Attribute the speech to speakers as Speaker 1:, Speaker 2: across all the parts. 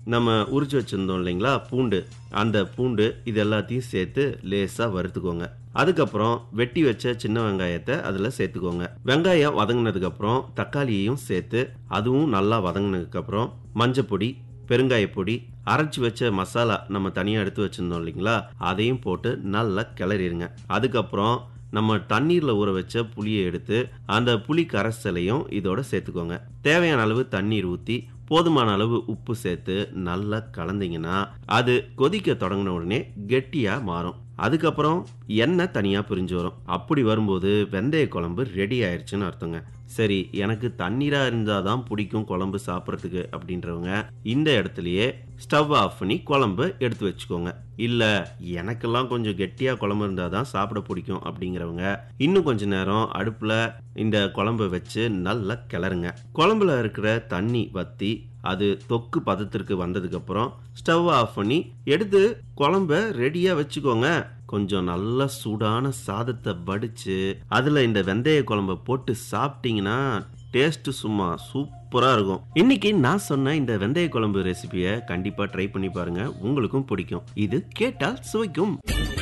Speaker 1: நம்ம உரிச்சு வச்சிருந்தோம் இல்லைங்களா பூண்டு அந்த பூண்டு இது எல்லாத்தையும் சேர்த்து லேசா வறுத்துக்கோங்க அதுக்கப்புறம் வெட்டி வச்ச சின்ன வெங்காயத்தை அதுல சேர்த்துக்கோங்க வெங்காயம் வதங்கினதுக்கு அப்புறம் தக்காளியையும் சேர்த்து அதுவும் நல்லா வதங்கினதுக்கு அப்புறம் மஞ்சப்பொடி பெருங்காய பொடி அரைச்சி வச்ச மசாலா நம்ம தனியா எடுத்து வச்சிருந்தோம் இல்லைங்களா அதையும் போட்டு நல்லா கிளறிடுங்க அதுக்கப்புறம் நம்ம தண்ணீர்ல ஊற வச்ச புளியை எடுத்து அந்த புளி கரைசலையும் இதோட சேர்த்துக்கோங்க தேவையான அளவு தண்ணீர் ஊத்தி போதுமான அளவு உப்பு சேர்த்து நல்லா கலந்தீங்கன்னா அது கொதிக்க தொடங்கின உடனே கெட்டியா மாறும் அதுக்கப்புறம் எண்ணெய் தனியா பிரிஞ்சு வரும் அப்படி வரும்போது வெந்தய குழம்பு ரெடி ஆயிருச்சுன்னு அர்த்தங்க சரி எனக்கு தண்ணீரா இருந்தாதான் பிடிக்கும் குழம்பு சாப்பிட்றதுக்கு அப்படின்றவங்க இந்த இடத்துலயே ஸ்டவ் ஆஃப் பண்ணி குழம்பு எடுத்து வச்சுக்கோங்க இல்ல எனக்கெல்லாம் கொஞ்சம் கெட்டியா குழம்பு இருந்தாதான் சாப்பிட பிடிக்கும் அப்படிங்கிறவங்க இன்னும் கொஞ்ச நேரம் அடுப்புல இந்த குழம்பு வச்சு நல்லா கிளறுங்க குழம்புல இருக்கிற தண்ணி வத்தி அது தொக்கு பதத்திற்கு வந்ததுக்கு அப்புறம் ஸ்டவ் ஆஃப் பண்ணி எடுத்து குழம்ப ரெடியா வச்சுக்கோங்க கொஞ்சம் நல்ல சூடான சாதத்தை வடிச்சு அதுல இந்த வெந்தய குழம்ப போட்டு சாப்பிட்டீங்கன்னா டேஸ்ட் சும்மா சூப்பரா இருக்கும் இன்னைக்கு நான் சொன்ன இந்த வெந்தய குழம்பு ரெசிபியை கண்டிப்பா ட்ரை பண்ணி பாருங்க உங்களுக்கும் பிடிக்கும் இது கேட்டால் சுவைக்கும்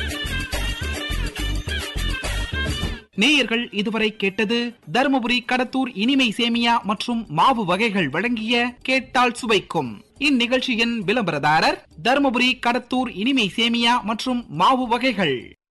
Speaker 2: நேயர்கள் இதுவரை கேட்டது தருமபுரி கடத்தூர் இனிமை சேமியா மற்றும் மாவு வகைகள் வழங்கிய கேட்டால் சுவைக்கும் இந்நிகழ்ச்சியின் விளம்பரதாரர் தருமபுரி கடத்தூர் இனிமை சேமியா மற்றும் மாவு வகைகள்